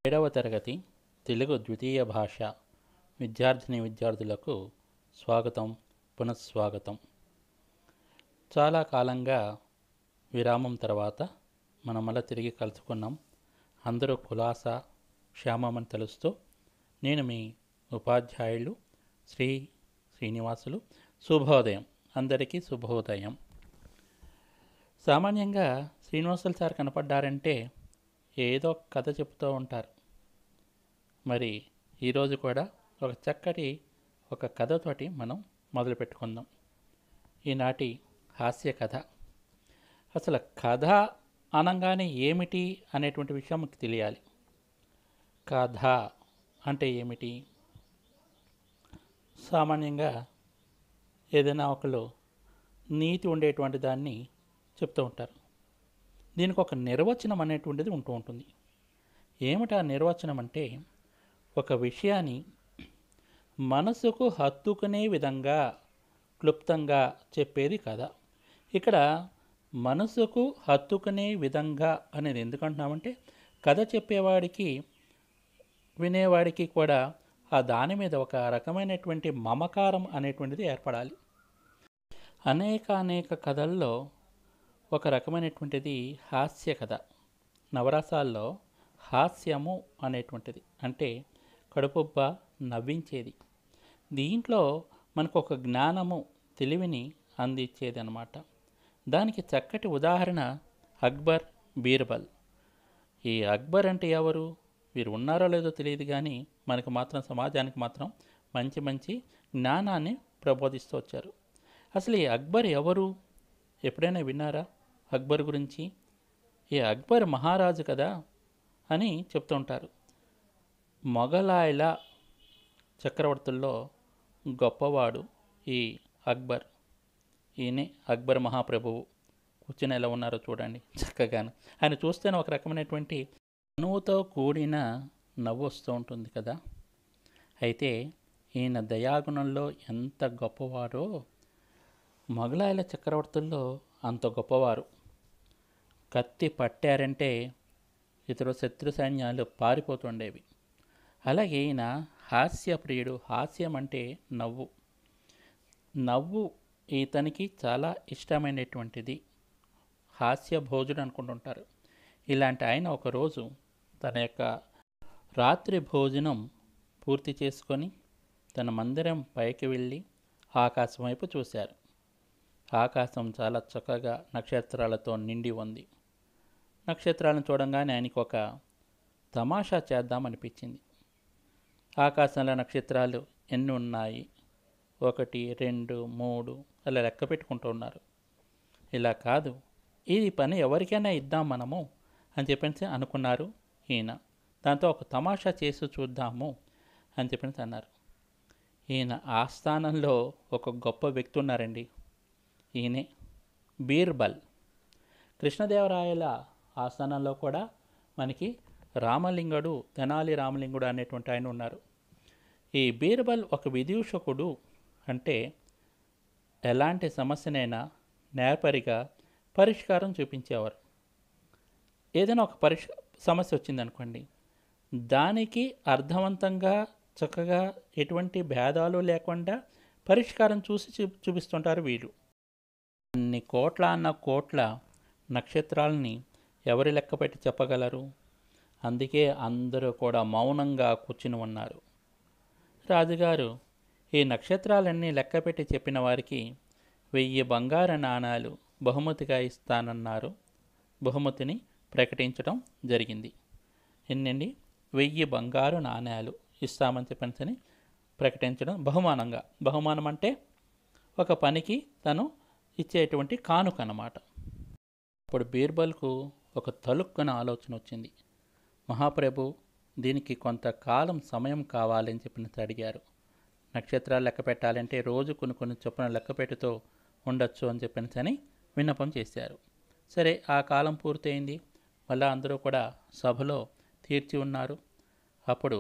ఏడవ తరగతి తెలుగు ద్వితీయ భాష విద్యార్థిని విద్యార్థులకు స్వాగతం పునఃస్వాగతం చాలా కాలంగా విరామం తర్వాత మనం మళ్ళీ తిరిగి కలుసుకున్నాం అందరూ కులాస క్షేమమని తెలుస్తూ నేను మీ ఉపాధ్యాయులు శ్రీ శ్రీనివాసులు శుభోదయం అందరికీ శుభోదయం సామాన్యంగా శ్రీనివాసులు సార్ కనపడ్డారంటే ఏదో ఒక కథ చెప్తూ ఉంటారు మరి ఈరోజు కూడా ఒక చక్కటి ఒక కథతోటి మనం మొదలు పెట్టుకుందాం ఈనాటి హాస్య కథ అసలు కథ అనగానే ఏమిటి అనేటువంటి విషయం మీకు తెలియాలి కథ అంటే ఏమిటి సామాన్యంగా ఏదైనా ఒకళ్ళు నీతి ఉండేటువంటి దాన్ని చెప్తూ ఉంటారు దీనికి ఒక నిర్వచనం అనేటువంటిది ఉంటూ ఉంటుంది ఏమిటి ఆ నిర్వచనం అంటే ఒక విషయాన్ని మనసుకు హత్తుకునే విధంగా క్లుప్తంగా చెప్పేది కదా ఇక్కడ మనసుకు హత్తుకునే విధంగా అనేది ఎందుకంటున్నామంటే కథ చెప్పేవాడికి వినేవాడికి కూడా ఆ దాని మీద ఒక రకమైనటువంటి మమకారం అనేటువంటిది ఏర్పడాలి అనేక అనేక కథల్లో ఒక రకమైనటువంటిది హాస్య కథ నవరసాల్లో హాస్యము అనేటువంటిది అంటే కడుపుబ్బ నవ్వించేది దీంట్లో మనకు ఒక జ్ఞానము తెలివిని అందించేది అనమాట దానికి చక్కటి ఉదాహరణ అక్బర్ బీర్బల్ ఈ అక్బర్ అంటే ఎవరు వీరు ఉన్నారో లేదో తెలియదు కానీ మనకు మాత్రం సమాజానికి మాత్రం మంచి మంచి జ్ఞానాన్ని ప్రబోధిస్తూ వచ్చారు అసలు ఈ అక్బర్ ఎవరు ఎప్పుడైనా విన్నారా అక్బర్ గురించి ఈ అక్బర్ మహారాజు కదా అని చెప్తూ ఉంటారు మొఘలాయల చక్రవర్తుల్లో గొప్పవాడు ఈ అక్బర్ ఈయనే అక్బర్ మహాప్రభువు కూర్చుని ఎలా ఉన్నారో చూడండి చక్కగాను ఆయన చూస్తేనే ఒక రకమైనటువంటి అనువుతో కూడిన నవ్వు వస్తూ ఉంటుంది కదా అయితే ఈయన దయాగుణంలో ఎంత గొప్పవారో మొఘలాయల చక్రవర్తుల్లో అంత గొప్పవారు కత్తి పట్టారంటే ఇతరు శత్రు సైన్యాలు పారిపోతుండేవి అలాగే ఈయన హాస్యప్రియుడు హాస్యం అంటే నవ్వు నవ్వు ఇతనికి చాలా ఇష్టమైనటువంటిది హాస్య భోజుడు అనుకుంటుంటారు ఇలాంటి ఆయన ఒకరోజు తన యొక్క రాత్రి భోజనం పూర్తి చేసుకొని తన మందిరం పైకి వెళ్ళి ఆకాశం వైపు చూశారు ఆకాశం చాలా చక్కగా నక్షత్రాలతో నిండి ఉంది నక్షత్రాలను చూడంగానే ఆయనకు ఒక తమాషా చేద్దామనిపించింది ఆకాశంలో నక్షత్రాలు ఎన్ని ఉన్నాయి ఒకటి రెండు మూడు అలా లెక్క పెట్టుకుంటూ ఉన్నారు ఇలా కాదు ఇది పని ఎవరికైనా ఇద్దాం మనము అని చెప్పేసి అనుకున్నారు ఈయన దాంతో ఒక తమాషా చేసి చూద్దాము అని చెప్పేసి అన్నారు ఈయన ఆస్థానంలో ఒక గొప్ప వ్యక్తి ఉన్నారండి ఈయనే బీర్బల్ కృష్ణదేవరాయల ఆస్థానంలో కూడా మనకి రామలింగుడు తెనాలి రామలింగుడు అనేటువంటి ఆయన ఉన్నారు ఈ బీర్బల్ ఒక విదూషకుడు అంటే ఎలాంటి సమస్యనైనా నేర్పరిగా పరిష్కారం చూపించేవారు ఏదైనా ఒక పరిష్ సమస్య వచ్చిందనుకోండి దానికి అర్థవంతంగా చక్కగా ఎటువంటి భేదాలు లేకుండా పరిష్కారం చూసి చూ చూపిస్తుంటారు వీళ్ళు అన్ని కోట్ల అన్న కోట్ల నక్షత్రాలని ఎవరి లెక్క పెట్టి చెప్పగలరు అందుకే అందరూ కూడా మౌనంగా కూర్చుని ఉన్నారు రాజుగారు ఈ నక్షత్రాలన్నీ లెక్కపెట్టి చెప్పిన వారికి వెయ్యి బంగారు నాణాలు బహుమతిగా ఇస్తానన్నారు బహుమతిని ప్రకటించడం జరిగింది ఎన్నండి వెయ్యి బంగారు నాణ్యాలు ఇస్తామని చెప్పని ప్రకటించడం బహుమానంగా బహుమానం అంటే ఒక పనికి తను ఇచ్చేటువంటి కానుక అన్నమాట అప్పుడు బీర్బల్కు ఒక తలుక్కున ఆలోచన వచ్చింది మహాప్రభు దీనికి కొంతకాలం సమయం కావాలని చెప్పిన అడిగారు నక్షత్రాలు లెక్క పెట్టాలంటే రోజు కొన్ని కొన్ని చొప్పున లెక్క పెట్టుతూ ఉండొచ్చు అని చెప్పిన అని విన్నపం చేశారు సరే ఆ కాలం పూర్తయింది మళ్ళా అందరూ కూడా సభలో తీర్చి ఉన్నారు అప్పుడు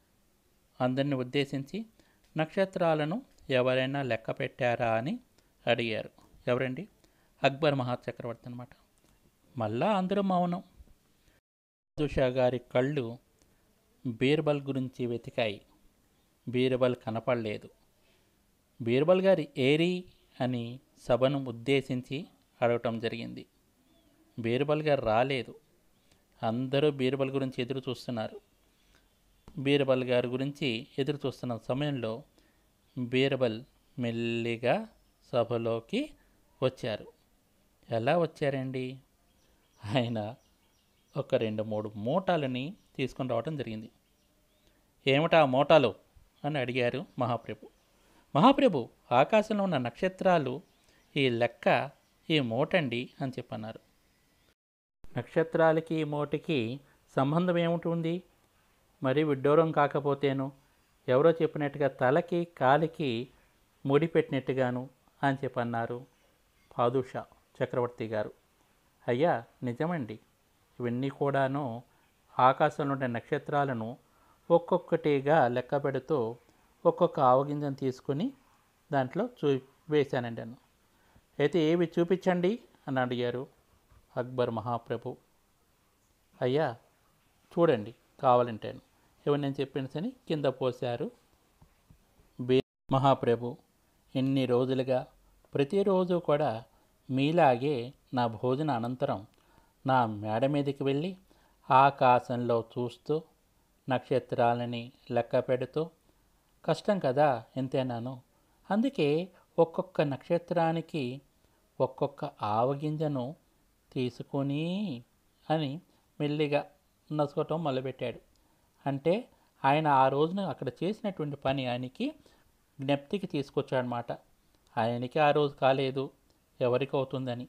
అందరిని ఉద్దేశించి నక్షత్రాలను ఎవరైనా లెక్క పెట్టారా అని అడిగారు ఎవరండి అక్బర్ మహాచక్రవర్తి అనమాట మళ్ళా అందరూ మౌనం దుషా గారి కళ్ళు బీర్బల్ గురించి వెతికాయి బీర్బల్ కనపడలేదు బీర్బల్ గారి ఏరి అని సభను ఉద్దేశించి అడగటం జరిగింది బీర్బల్ గారు రాలేదు అందరూ బీర్బల్ గురించి ఎదురు చూస్తున్నారు బీర్బల్ గారి గురించి ఎదురు చూస్తున్న సమయంలో బీర్బల్ మెల్లిగా సభలోకి వచ్చారు ఎలా వచ్చారండి ఆయన ఒక రెండు మూడు మూటాలని తీసుకొని రావడం జరిగింది ఏమిటా మూటాలు అని అడిగారు మహాప్రభు మహాప్రభు ఆకాశంలో ఉన్న నక్షత్రాలు ఈ లెక్క ఈ మూటండి అని చెప్పన్నారు నక్షత్రాలకి ఈ మూటకి సంబంధం ఏముంటుంది మరి విడ్డూరం కాకపోతేను ఎవరో చెప్పినట్టుగా తలకి కాలికి ముడి పెట్టినట్టుగాను అని చెప్పన్నారు పాదుషా చక్రవర్తి గారు అయ్యా నిజమండి ఇవన్నీ కూడాను ఆకాశంలో ఉండే నక్షత్రాలను ఒక్కొక్కటిగా లెక్క పెడుతూ ఒక్కొక్క ఆవగింజను తీసుకుని దాంట్లో చూ వేశానండి అను అయితే ఏవి చూపించండి అని అడిగారు అక్బర్ మహాప్రభు అయ్యా చూడండి కావాలంటేను ఇవన్నీ నేను చెప్పినసని కింద పోశారు బే మహాప్రభు ఎన్ని రోజులుగా ప్రతిరోజు కూడా మీలాగే నా భోజన అనంతరం నా మేడ మీదకి వెళ్ళి ఆకాశంలో చూస్తూ నక్షత్రాలని లెక్క పెడుతూ కష్టం కదా ఎంతేనాను అందుకే ఒక్కొక్క నక్షత్రానికి ఒక్కొక్క ఆవగింజను తీసుకొని అని మెల్లిగా నసుకోవటం మొదలుపెట్టాడు అంటే ఆయన ఆ రోజున అక్కడ చేసినటువంటి పని ఆయనకి జ్ఞప్తికి తీసుకొచ్చాడనమాట ఆయనకి ఆ రోజు కాలేదు ఎవరికి అవుతుందని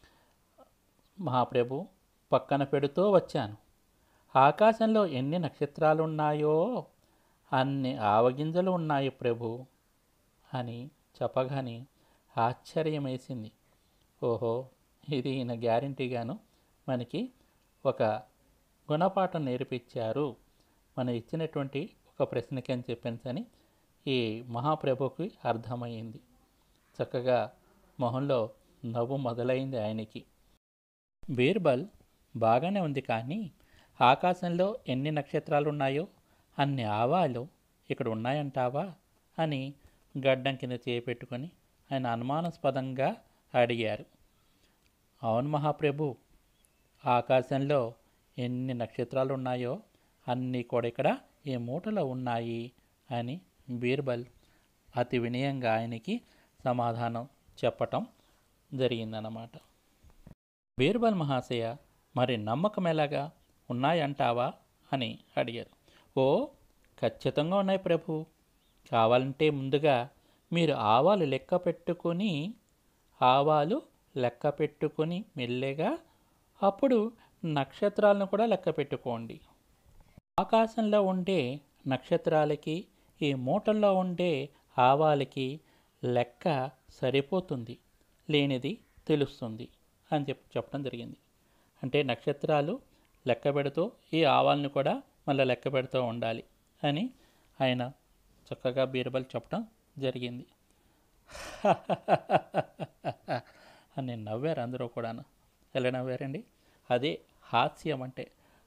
మహాప్రభు పక్కన పెడుతూ వచ్చాను ఆకాశంలో ఎన్ని నక్షత్రాలు ఉన్నాయో అన్ని ఆవగింజలు ఉన్నాయి ప్రభు అని చెప్పగానే ఆశ్చర్యం వేసింది ఓహో ఇది ఈయన గ్యారంటీగాను మనకి ఒక గుణపాఠం నేర్పించారు మనం ఇచ్చినటువంటి ఒక ప్రశ్నకి అని చెప్పాను ఈ మహాప్రభుకి అర్థమైంది చక్కగా మొహంలో నవ్వు మొదలైంది ఆయనకి బీర్బల్ బాగానే ఉంది కానీ ఆకాశంలో ఎన్ని నక్షత్రాలు ఉన్నాయో అన్ని ఆవాలు ఇక్కడ ఉన్నాయంటావా అని గడ్డం కింద చేపెట్టుకొని ఆయన అనుమానాస్పదంగా అడిగారు అవును మహాప్రభు ఆకాశంలో ఎన్ని నక్షత్రాలు ఉన్నాయో అన్నీ కూడా ఇక్కడ ఈ మూటలో ఉన్నాయి అని బీర్బల్ అతి వినయంగా ఆయనకి సమాధానం చెప్పటం జరిగిందన్నమాట బీర్బల్ మహాశయ మరి నమ్మకం ఎలాగా ఉన్నాయంటావా అని అడిగారు ఓ ఖచ్చితంగా ఉన్నాయి ప్రభు కావాలంటే ముందుగా మీరు ఆవాలు లెక్క పెట్టుకొని ఆవాలు లెక్క పెట్టుకొని మెల్లగా అప్పుడు నక్షత్రాలను కూడా లెక్క పెట్టుకోండి ఆకాశంలో ఉండే నక్షత్రాలకి ఈ మూటల్లో ఉండే ఆవాలకి లెక్క సరిపోతుంది లేనిది తెలుస్తుంది అని చెప్పి చెప్పడం జరిగింది అంటే నక్షత్రాలు లెక్క పెడుతూ ఈ ఆవాలను కూడా మళ్ళీ లెక్క పెడుతూ ఉండాలి అని ఆయన చక్కగా బీర్బల్ చెప్పడం జరిగింది అని నవ్వారు అందరూ కూడాను ఎలా నవ్వారండి అదే హాస్యం అంటే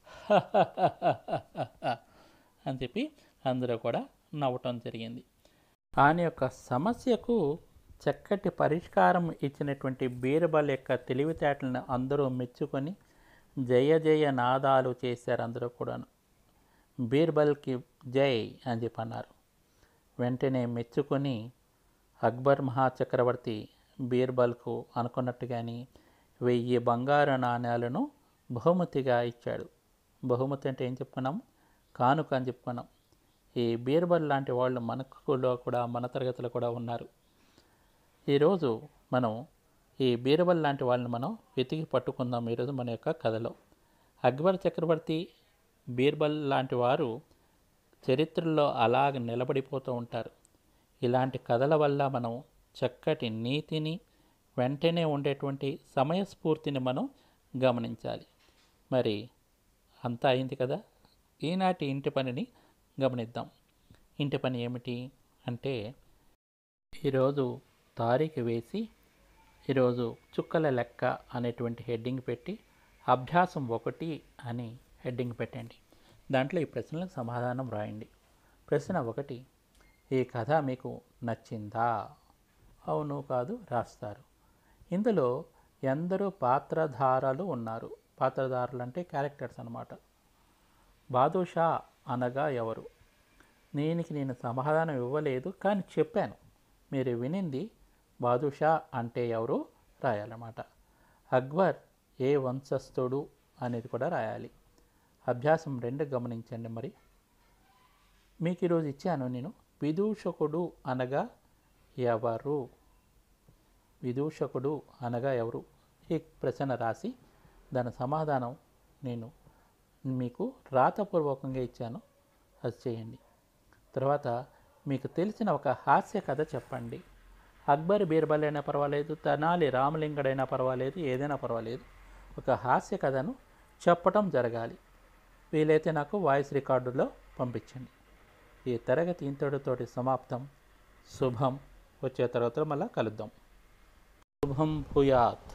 అని చెప్పి అందరూ కూడా నవ్వటం జరిగింది ఆయన యొక్క సమస్యకు చక్కటి పరిష్కారం ఇచ్చినటువంటి బీర్బల్ యొక్క తెలివితేటలను అందరూ మెచ్చుకొని జయ జయ నాదాలు చేశారు అందరూ కూడాను బీర్బల్కి జై అని చెప్పి అన్నారు వెంటనే మెచ్చుకొని అక్బర్ మహాచక్రవర్తి బీర్బల్కు అనుకున్నట్టుగాని వెయ్యి బంగారు నాణ్యాలను బహుమతిగా ఇచ్చాడు బహుమతి అంటే ఏం చెప్పుకున్నాం కానుక అని చెప్పుకున్నాం ఈ బీర్బల్ లాంటి వాళ్ళు మనకులో కూడా మన తరగతిలో కూడా ఉన్నారు ఈరోజు మనం ఈ బీర్బల్ లాంటి వాళ్ళని మనం వెతికి పట్టుకుందాం ఈరోజు మన యొక్క కథలో అక్బర్ చక్రవర్తి బీర్బల్ లాంటి వారు చరిత్రలో అలాగ నిలబడిపోతూ ఉంటారు ఇలాంటి కథల వల్ల మనం చక్కటి నీతిని వెంటనే ఉండేటువంటి సమయస్ఫూర్తిని మనం గమనించాలి మరి అంతా అయింది కదా ఈనాటి ఇంటి పనిని గమనిద్దాం ఇంటి పని ఏమిటి అంటే ఈరోజు తారీఖు వేసి ఈరోజు చుక్కల లెక్క అనేటువంటి హెడ్డింగ్ పెట్టి అభ్యాసం ఒకటి అని హెడ్డింగ్ పెట్టండి దాంట్లో ఈ ప్రశ్నలకు సమాధానం రాయండి ప్రశ్న ఒకటి ఈ కథ మీకు నచ్చిందా అవును కాదు రాస్తారు ఇందులో ఎందరో పాత్రధారలు ఉన్నారు పాత్రధారులు అంటే క్యారెక్టర్స్ అన్నమాట బాదుషా అనగా ఎవరు దీనికి నేను సమాధానం ఇవ్వలేదు కానీ చెప్పాను మీరు వినింది బాదుషా అంటే ఎవరు రాయాలన్నమాట అక్బర్ ఏ వంశస్థుడు అనేది కూడా రాయాలి అభ్యాసం రెండు గమనించండి మరి మీకు ఈరోజు ఇచ్చాను నేను విదూషకుడు అనగా ఎవరు విదూషకుడు అనగా ఎవరు ఈ ప్రశ్న రాసి దాని సమాధానం నేను మీకు రాతపూర్వకంగా ఇచ్చాను అది చేయండి తర్వాత మీకు తెలిసిన ఒక హాస్య కథ చెప్పండి అక్బర్ బీర్బల్ అయినా పర్వాలేదు తెనాలి రామలింగడైనా పర్వాలేదు ఏదైనా పర్వాలేదు ఒక హాస్య కథను చెప్పటం జరగాలి వీలైతే నాకు వాయిస్ రికార్డులో పంపించండి ఈ తరగతి ఇంతటితోటి సమాప్తం శుభం వచ్చే తరగతిలో మళ్ళీ కలుద్దాం శుభం భూయాత్